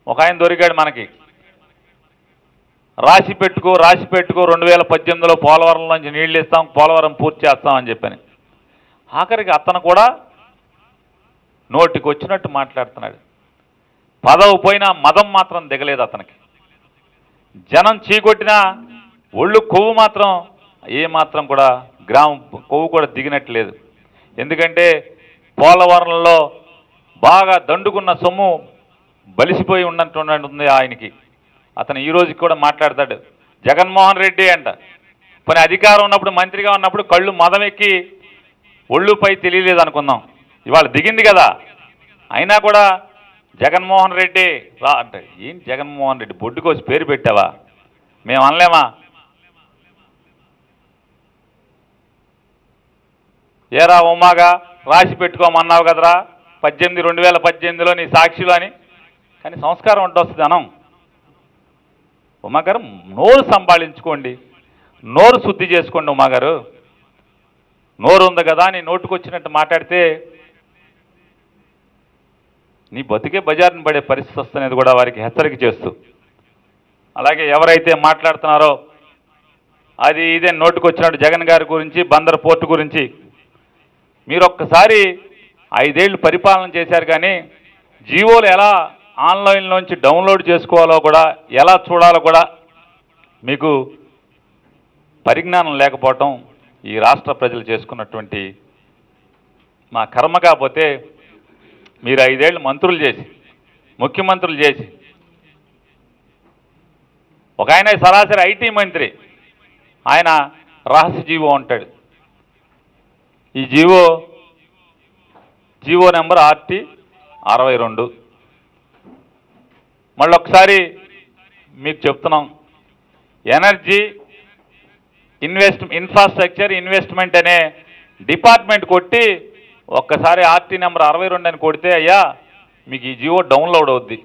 ఒక ఆయన దొరికాడు మనకి రాసి పెట్టుకో రాసి పెట్టుకో రెండు వేల పద్దెనిమిదిలో పోలవరం నుంచి నీళ్ళు ఇస్తాం పోలవరం పూర్తి చేస్తామని చెప్పని ఆఖరికి అతను కూడా నోటికి వచ్చినట్టు మాట్లాడుతున్నాడు పదవి పోయినా మదం మాత్రం దిగలేదు అతనికి జనం చీకొట్టినా ఒళ్ళు కొవ్వు మాత్రం ఏ మాత్రం కూడా గ్రామం కొవ్వు కూడా దిగినట్లేదు ఎందుకంటే పోలవరంలో బాగా దండుకున్న సొమ్ము బలిసిపోయి ఉన్నట్టు ఆయనకి అతను ఈ రోజుకి కూడా మాట్లాడతాడు జగన్మోహన్ రెడ్డి అంట పని అధికారం ఉన్నప్పుడు మంత్రిగా ఉన్నప్పుడు కళ్ళు మదమెక్కి ఒళ్ళుపై తెలియలేదు అనుకుందాం ఇవాళ దిగింది కదా అయినా కూడా జగన్మోహన్ రెడ్డి రా అంటే ఏం జగన్మోహన్ రెడ్డి బొడ్డుకోసి పేరు పెట్టావా మేము అనలేమా ఏరా ఉమ్మాగా రాసి పెట్టుకోమన్నావు కదరా పద్దెనిమిది రెండు వేల పద్దెనిమిదిలో నీ సాక్షిలో అని కానీ సంస్కారం ఉంటూ వస్తుంది అనం ఉమాగారు నోరు సంభాళించుకోండి నోరు శుద్ధి చేసుకోండి ఉమాగారు నోరు ఉంది కదా నీ నోటుకొచ్చినట్టు మాట్లాడితే నీ బతికే బజార్ని పడే పరిస్థితి వస్తున్నది కూడా వారికి హెచ్చరిక చేస్తూ అలాగే ఎవరైతే మాట్లాడుతున్నారో అది ఇదే నోటుకొచ్చినట్టు జగన్ గారి గురించి బందర్ పోర్టు గురించి మీరు ఒక్కసారి ఐదేళ్లు పరిపాలన చేశారు కానీ జీవోలు ఎలా ఆన్లైన్లోంచి డౌన్లోడ్ చేసుకోవాలో కూడా ఎలా చూడాలో కూడా మీకు పరిజ్ఞానం లేకపోవటం ఈ రాష్ట్ర ప్రజలు చేసుకున్నటువంటి మా కర్మ కాకపోతే మీరు ఐదేళ్ళు మంత్రులు చేసి ముఖ్యమంత్రులు చేసి ఒక ఆయన సరాసరి ఐటీ మంత్రి ఆయన రహస్య జీవో ఉంటాడు ఈ జీవో జీవో నెంబర్ ఆర్టీ అరవై రెండు మళ్ళీ ఒకసారి మీకు చెప్తున్నాం ఎనర్జీ ఇన్వెస్ట్ ఇన్ఫ్రాస్ట్రక్చర్ ఇన్వెస్ట్మెంట్ అనే డిపార్ట్మెంట్ కొట్టి ఒక్కసారి ఆర్టీ నెంబర్ అరవై రెండు అని కొడితే అయ్యా మీకు ఈ జియో డౌన్లోడ్ అవుద్ది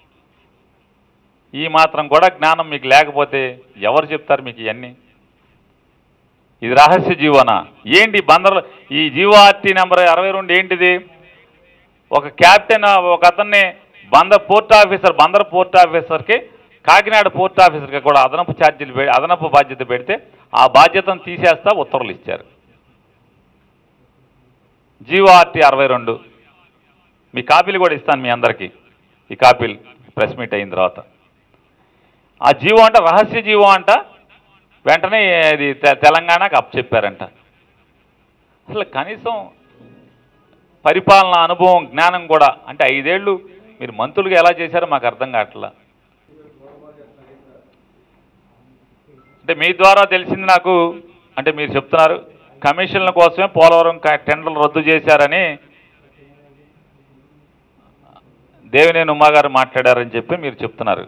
ఈ మాత్రం కూడా జ్ఞానం మీకు లేకపోతే ఎవరు చెప్తారు మీకు ఇవన్నీ ఇది రహస్య జీవోనా ఏంటి బందర్ ఈ జీవో ఆర్టీ నెంబర్ అరవై రెండు ఏంటిది ఒక క్యాప్టెన్ ఒక అతన్ని Bandar port officer Bandar port ఆఫీసర్కి కాకినాడ పోర్ట్ ఆఫీసర్కి కూడా అదనపు ఛార్జీలు పె- అదనపు బాధ్యత పెడితే ఆ బాధ్యతను తీసేస్తా ఉత్తర్వులు ఇచ్చారు జీవో ఆర్టీ అరవై రెండు మీ కాపీలు కూడా ఇస్తాను మీ అందరికీ ఈ కాపీలు ప్రెస్ మీట్ అయిన తర్వాత ఆ జీవో అంట రహస్య జీవో అంట వెంటనే ఇది తె- తెలంగాణకు అప్పచెప్పారంట అసలు కనీసం పరిపాలన అనుభవం జ్ఞానం కూడా అంటే ఐదేళ్ళు మీరు మంత్రులుగా ఎలా చేశారో మాకు అర్థం కావట్లా అంటే మీ ద్వారా తెలిసింది నాకు అంటే మీరు చెప్తున్నారు కమిషన్ల కోసమే పోలవరం క- టెండర్లు రద్దు చేశారని దేవినేని ఉమ్మగారు మాట్లాడారని చెప్పి మీరు చెప్తున్నారు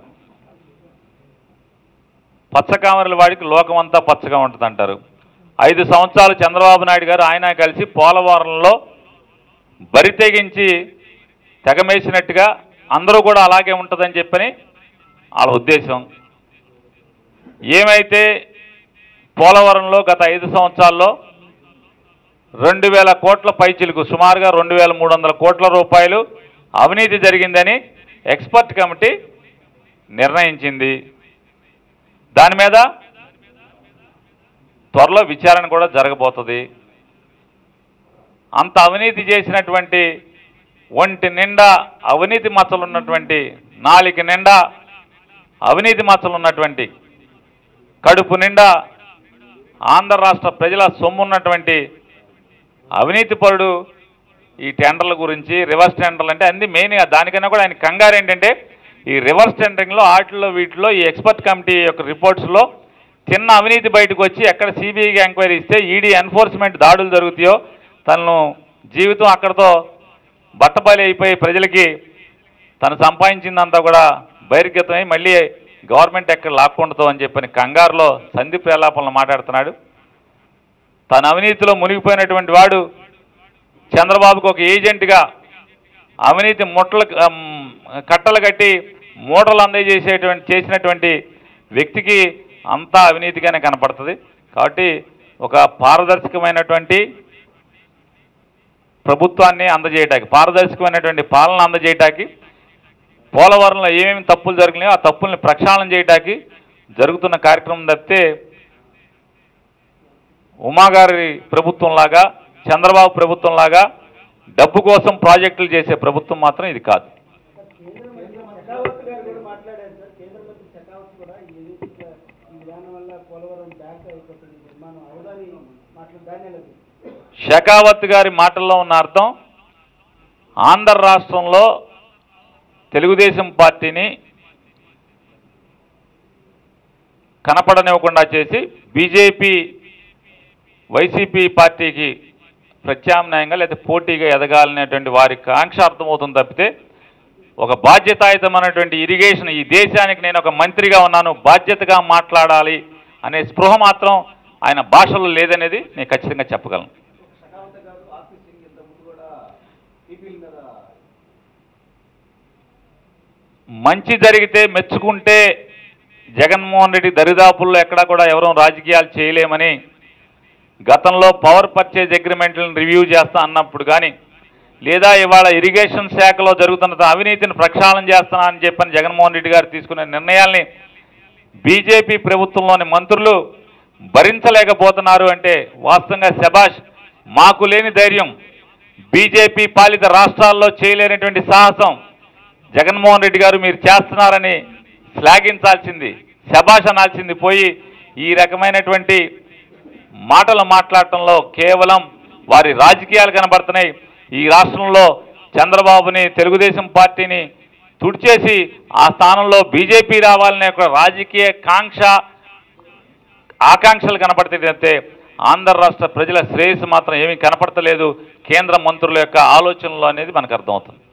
పచ్చకామరుల వాడికి లోకమంతా పచ్చగా ఉంటుంది అంటారు ఐదు సంవత్సరాలు చంద్రబాబు నాయుడు గారు ఆయన కలిసి పోలవరంలో బరి తెగించి తెగమేసినట్టుగా అందరూ కూడా అలాగే ఉంటుందని చెప్పని వాళ్ళ ఉద్దేశం ఏమైతే పోలవరంలో గత ఐదు సంవత్సరాల్లో రెండు వేల కోట్ల పైచిలకు సుమారుగా రెండు వేల మూడు వందల కోట్ల రూపాయలు అవినీతి జరిగిందని ఎక్స్పర్ట్ కమిటీ నిర్ణయించింది దాని మీద త్వరలో విచారణ కూడా జరగబోతుంది అంత అవినీతి చేసినటువంటి ఒంటి నిండా అవినీతి మచ్చలు ఉన్నటువంటి నాలిక నిండా అవినీతి మచ్చలు ఉన్నటువంటి కడుపు నిండా ఆంధ్ర రాష్ట్ర ప్రజల సొమ్ము ఉన్నటువంటి అవినీతి పరుడు ఈ టెండర్ల గురించి రివర్స్ టెండర్లు అంటే అన్ని మెయిన్గా దానికన్నా కూడా ఆయన కంగారు ఏంటంటే ఈ రివర్స్ టెండరింగ్లో వాటిలో వీటిలో ఈ ఎక్స్పర్ట్ కమిటీ యొక్క రిపోర్ట్స్లో చిన్న అవినీతి బయటకు వచ్చి ఎక్కడ సిబిఐకి ఎంక్వైరీ ఇస్తే ఈడీ ఎన్ఫోర్స్మెంట్ దాడులు జరుగుతాయో తనను జీవితం అక్కడతో బట్టబయలు అయిపోయి ప్రజలకి తను సంపాదించిందంతా కూడా బహిర్గతమై మళ్ళీ గవర్నమెంట్ ఎక్కడ లాక్కుండదు అని చెప్పని కంగారులో సందీప్ ప్రలాపనలు మాట్లాడుతున్నాడు తన అవినీతిలో మునిగిపోయినటువంటి వాడు చంద్రబాబుకు ఒక ఏజెంట్గా అవినీతి ముట్టలు అమ్, కట్టలు కట్టి మూటలు అందజేసేటువంటి చేసినటువంటి వ్యక్తికి అంతా అవినీతిగానే కనపడుతుంది కాబట్టి ఒక పారదర్శకమైనటువంటి ప్రభుత్వాన్ని అందజేయటానికి పారదర్శకమైనటువంటి పాలన అందజేయటానికి పోలవరంలో ఏమేమి తప్పులు జరిగినాయో ఆ తప్పుల్ని ప్రక్షాళన చేయడానికి జరుగుతున్న కార్యక్రమం తప్పితే ఉమాగారి ప్రభుత్వంలాగా చంద్రబాబు ప్రభుత్వంలాగా డబ్బు కోసం ప్రాజెక్టులు చేసే ప్రభుత్వం మాత్రం ఇది కాదు షెకావత్ గారు కూడా మాట్లాడారు సార్ కేంద్ర మంత్రి షెకావత్ కూడా ఈ ఎన్నికల ఈ విధానం వల్ల పోలవరం బ్యాంక్ అయిపోతుంది నిర్మాణం అవదని మాట్లాడు దాన్ని ఎలా చూస్తారు? షెకావత్ గారి మాటల్లో ఉన్న అర్థం ఆంధ్ర రాష్ట్రంలో తెలుగుదేశం పార్టీని కనపడనివ్వకుండా చేసి బీజేపీ వైసీపీ పార్టీకి ప్రత్యామ్నాయంగా లేదా పోటీగా ఎదగాలనేటువంటి వారి కాంక్ష అర్థమవుతుంది తప్పితే ఒక బాధ్యతాయుతమైనటువంటి ఇరిగేషన్ ఈ దేశానికి నేను ఒక మంత్రిగా ఉన్నాను బాధ్యతగా మాట్లాడాలి అనే స్పృహ మాత్రం ఆయన భాషలో లేదనేది నేను ఖచ్చితంగా చెప్పగలను షెకావత్ గారు ఆర్పీ సింగ్ ఇంతకుముందు కూడా టీపీల మీద మంచి జరిగితే మెచ్చుకుంటే జగన్మోహన్ రెడ్డి దరిదాపుల్లో ఎక్కడా కూడా ఎవరూ రాజకీయాలు చేయలేమని గతంలో పవర్ పర్చేజ్ అగ్రిమెంట్లను రివ్యూ చేస్తా అన్నప్పుడు కానీ లేదా ఇవాళ ఇరిగేషన్ శాఖలో జరుగుతున్న అవినీతిని ప్రక్షాళన చేస్తున్నా అని చెప్పని జగన్మోహన్ రెడ్డి గారు తీసుకునే నిర్ణయాల్ని బీజేపీ ప్రభుత్వంలోని మంత్రులు భరించలేకపోతున్నారు అంటే వాస్తవంగా శబాష్ మాకు లేని ధైర్యం బీజేపీ పాలిత రాష్ట్రాల్లో చేయలేనటువంటి సాహసం జగన్మోహన్ రెడ్డి గారు మీరు చేస్తున్నారని శ్లాఘించాల్సింది శబాష్ అనాల్సింది పోయి ఈ రకమైనటువంటి మాటలు మాట్లాడటంలో కేవలం వారి రాజకీయాలు కనబడుతున్నాయి ఈ రాష్ట్రంలో చంద్రబాబుని తెలుగుదేశం పార్టీని తుడిచేసి ఆ స్థానంలో బీజేపీ రావాలనే ఒక రాజకీయ కాంక్ష ఆకాంక్షలు కనపడితే ఆంధ్ర రాష్ట్ర ప్రజల శ్రేయస్సు మాత్రం ఏమీ కనపడతలేదు కేంద్ర మంత్రుల యొక్క ఆలోచనలు అనేది మనకు అర్థమవుతుంది